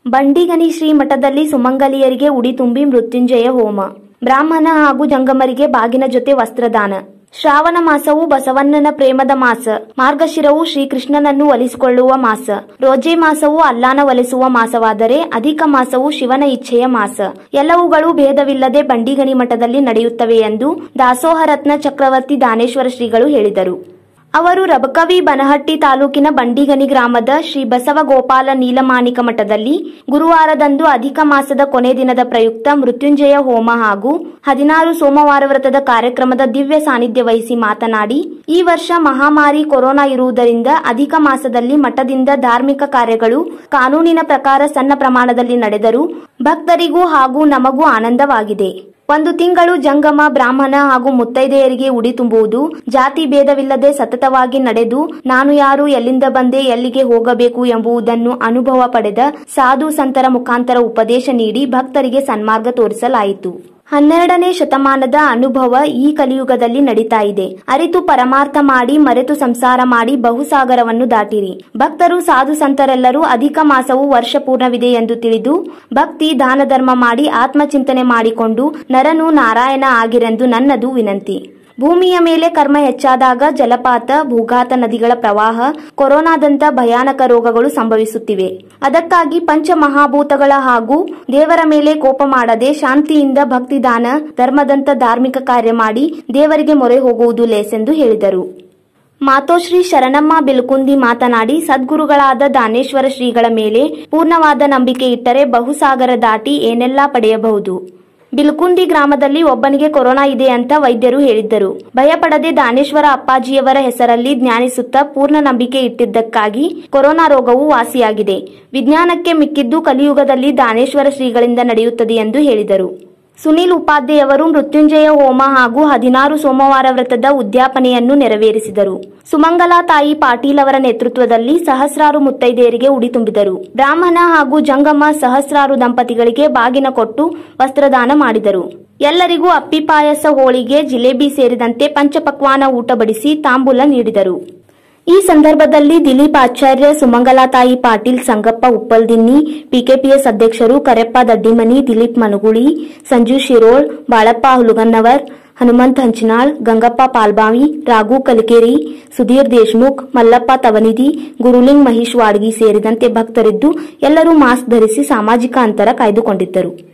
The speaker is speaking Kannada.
ಬಂಡಿಗನಿ ಶ್ರೀ ಮಠದಲ್ಲಿ ಸುಮಂಗಲಿಯರಿಗೆ ಉಡಿ ತುಂಬಿ ಮೃತ್ಯುಂಜಯ ಹೋಮ ಬ್ರಾಹ್ಮಣ ಹಾಗೂ ಜಂಗಮರಿಗೆ ಬಾಗಿನ ಜೊತೆ ವಸ್ತ್ರದಾನ ಶ್ರಾವಣ ಮಾಸವು ಬಸವಣ್ಣನ ಪ್ರೇಮದ ಮಾಸ ಮಾರ್ಗಶಿರವು ಶ್ರೀಕೃಷ್ಣನನ್ನು ಒಲಿಸಿಕೊಳ್ಳುವ ಮಾಸ ರೋಜೆ ಮಾಸವು ಅಲ್ಲಾನ ಒಲಿಸುವ ಮಾಸವಾದರೆ ಅಧಿಕ ಮಾಸವು ಶಿವನ ಇಚ್ಛೆಯ ಮಾಸ ಎಲ್ಲವುಗಳು ಭೇದವಿಲ್ಲದೆ ಬಂಡಿಗನಿ ಮಠದಲ್ಲಿ ನಡೆಯುತ್ತವೆ ಎಂದು ದಾಸೋಹ ರತ್ನ ಚಕ್ರವರ್ತಿ ದಾನೇಶ್ವರ ಶ್ರೀಗಳು ಹೇಳಿದರು ಅವರು ರಬಕವಿ ಬನಹಟ್ಟಿ ತಾಲೂಕಿನ ಬಂಡಿಗನಿ ಗ್ರಾಮದ ಶ್ರೀ ಬಸವ ಗೋಪಾಲ ನೀಲಮಾಣಿಕ ಮಠದಲ್ಲಿ ಗುರುವಾರದಂದು ಅಧಿಕ ಮಾಸದ ಕೊನೆ ದಿನದ ಪ್ರಯುಕ್ತ ಮೃತ್ಯುಂಜಯ ಹೋಮ ಹಾಗೂ ಹದಿನಾರು ಸೋಮವಾರ ವ್ರತದ ಕಾರ್ಯಕ್ರಮದ ದಿವ್ಯ ಸಾನ್ನಿಧ್ಯ ವಹಿಸಿ ಮಾತನಾಡಿ ಈ ವರ್ಷ ಮಹಾಮಾರಿ ಕೊರೋನಾ ಇರುವುದರಿಂದ ಅಧಿಕ ಮಾಸದಲ್ಲಿ ಮಠದಿಂದ ಧಾರ್ಮಿಕ ಕಾರ್ಯಗಳು ಕಾನೂನಿನ ಪ್ರಕಾರ ಸಣ್ಣ ಪ್ರಮಾಣದಲ್ಲಿ ನಡೆದರೂ ಭಕ್ತರಿಗೂ ಹಾಗೂ ನಮಗೂ ಆನಂದವಾಗಿದೆ ಒಂದು ತಿಂಗಳು ಜಂಗಮ ಬ್ರಾಹ್ಮಣ ಹಾಗೂ ಮುತ್ತೈದೆಯರಿಗೆ ಉಡಿ ತುಂಬುವುದು ಜಾತಿ ಭೇದವಿಲ್ಲದೆ ಸತತವಾಗಿ ನಡೆದು ನಾನು ಯಾರು ಎಲ್ಲಿಂದ ಬಂದೆ ಎಲ್ಲಿಗೆ ಹೋಗಬೇಕು ಎಂಬುದನ್ನು ಅನುಭವ ಪಡೆದ ಸಾಧು ಸಂತರ ಮುಖಾಂತರ ಉಪದೇಶ ನೀಡಿ ಭಕ್ತರಿಗೆ ಸನ್ಮಾರ್ಗ ತೋರಿಸಲಾಯಿತು ಹನ್ನೆರಡನೇ ಶತಮಾನದ ಅನುಭವ ಈ ಕಲಿಯುಗದಲ್ಲಿ ನಡೀತಾ ಇದೆ ಅರಿತು ಪರಮಾರ್ಥ ಮಾಡಿ ಮರೆತು ಸಂಸಾರ ಮಾಡಿ ಬಹುಸಾಗರವನ್ನು ದಾಟಿರಿ ಭಕ್ತರು ಸಾಧು ಸಂತರೆಲ್ಲರೂ ಅಧಿಕ ಮಾಸವು ವರ್ಷ ಪೂರ್ಣವಿದೆ ಎಂದು ತಿಳಿದು ಭಕ್ತಿ ದಾನ ಧರ್ಮ ಮಾಡಿ ಆತ್ಮಚಿಂತನೆ ಮಾಡಿಕೊಂಡು ನರನು ನಾರಾಯಣ ಆಗಿರೆಂದು ನನ್ನದು ವಿನಂತಿ ಭೂಮಿಯ ಮೇಲೆ ಕರ್ಮ ಹೆಚ್ಚಾದಾಗ ಜಲಪಾತ ಭೂಘಾತ ನದಿಗಳ ಪ್ರವಾಹ ಕೊರೋನಾದಂತ ಭಯಾನಕ ರೋಗಗಳು ಸಂಭವಿಸುತ್ತಿವೆ ಅದಕ್ಕಾಗಿ ಪಂಚಮಹಾಭೂತಗಳ ಹಾಗೂ ದೇವರ ಮೇಲೆ ಕೋಪ ಮಾಡದೆ ಶಾಂತಿಯಿಂದ ಭಕ್ತಿದಾನ ಧರ್ಮದಂತ ಧಾರ್ಮಿಕ ಕಾರ್ಯ ಮಾಡಿ ದೇವರಿಗೆ ಮೊರೆ ಹೋಗುವುದು ಲೇಸೆಂದು ಹೇಳಿದರು ಮಾತೋಶ್ರೀ ಶರಣಮ್ಮ ಬಿಲ್ಕುಂದಿ ಮಾತನಾಡಿ ಸದ್ಗುರುಗಳಾದ ದಾನೇಶ್ವರ ಶ್ರೀಗಳ ಮೇಲೆ ಪೂರ್ಣವಾದ ನಂಬಿಕೆ ಇಟ್ಟರೆ ಬಹುಸಾಗರ ದಾಟಿ ಏನೆಲ್ಲಾ ಪಡೆಯಬಹುದು ಬಿಲ್ಕುಂದಿ ಗ್ರಾಮದಲ್ಲಿ ಒಬ್ಬನಿಗೆ ಕೊರೋನಾ ಇದೆ ಅಂತ ವೈದ್ಯರು ಹೇಳಿದ್ದರು ಭಯಪಡದೆ ದಾನೇಶ್ವರ ಅಪ್ಪಾಜಿಯವರ ಹೆಸರಲ್ಲಿ ಜ್ಞಾನಿಸುತ್ತಾ ಪೂರ್ಣ ನಂಬಿಕೆ ಇಟ್ಟಿದ್ದಕ್ಕಾಗಿ ಕೊರೋನಾ ರೋಗವು ವಾಸಿಯಾಗಿದೆ ವಿಜ್ಞಾನಕ್ಕೆ ಮಿಕ್ಕಿದ್ದು ಕಲಿಯುಗದಲ್ಲಿ ದಾನೇಶ್ವರ ಶ್ರೀಗಳಿಂದ ನಡೆಯುತ್ತದೆ ಎಂದು ಹೇಳಿದರು ಸುನೀಲ್ ಉಪಾಧ್ಯಾಯವರು ಮೃತ್ಯುಂಜಯ ಹೋಮ ಹಾಗೂ ಹದಿನಾರು ಸೋಮವಾರ ವ್ರತದ ಉದ್ಯಾಪನೆಯನ್ನು ನೆರವೇರಿಸಿದರು ಸುಮಂಗಲಾ ತಾಯಿ ಪಾಟೀಲ್ ಅವರ ನೇತೃತ್ವದಲ್ಲಿ ಸಹಸ್ರಾರು ಮುತ್ತೈದೆಯರಿಗೆ ಉಡಿ ತುಂಬಿದರು ಬ್ರಾಹ್ಮಣ ಹಾಗೂ ಜಂಗಮ ಸಹಸ್ರಾರು ದಂಪತಿಗಳಿಗೆ ಬಾಗಿನ ಕೊಟ್ಟು ವಸ್ತ್ರದಾನ ಮಾಡಿದರು ಎಲ್ಲರಿಗೂ ಅಪ್ಪಿ ಪಾಯಸ ಹೋಳಿಗೆ ಜಿಲೇಬಿ ಸೇರಿದಂತೆ ಪಂಚಪಕ್ವಾನ ಊಟ ಬಡಿಸಿ ತಾಂಬೂಲ ನೀಡಿದರು ಈ ಸಂದರ್ಭದಲ್ಲಿ ದಿಲೀಪ್ ಆಚಾರ್ಯ ಸುಮಂಗಲಾ ತಾಯಿ ಪಾಟೀಲ್ ಸಂಗಪ್ಪ ಉಪ್ಪಲ್ದಿನ್ನಿ ಪಿಕೆಪಿಎಸ್ ಅಧ್ಯಕ್ಷರು ಕರೆಪ್ಪ ದಡ್ಡಿಮನಿ ದಿಲೀಪ್ ಮನಗುಳಿ ಸಂಜು ಶಿರೋಳ್ ಬಾಳಪ್ಪ ಹುಲಗನ್ನವರ್ ಹನುಮಂತ್ ಹಂಚಿನಾಳ್ ಗಂಗಪ್ಪ ಪಾಲ್ಬಾವಿ ರಾಘು ಕಲಿಕೇರಿ ಸುಧೀರ್ ದೇಶ್ಮುಖ್ ಮಲ್ಲಪ್ಪ ತವನಿಧಿ ಗುರುಲಿಂಗ್ ಮಹೇಶ್ ವಾಡ್ಗಿ ಸೇರಿದಂತೆ ಭಕ್ತರಿದ್ದು ಎಲ್ಲರೂ ಮಾಸ್ಕ್ ಧರಿಸಿ ಸಾಮಾಜಿಕ ಅಂತರ ಕಾಯ್ದುಕೊಂಡಿದ್ದರು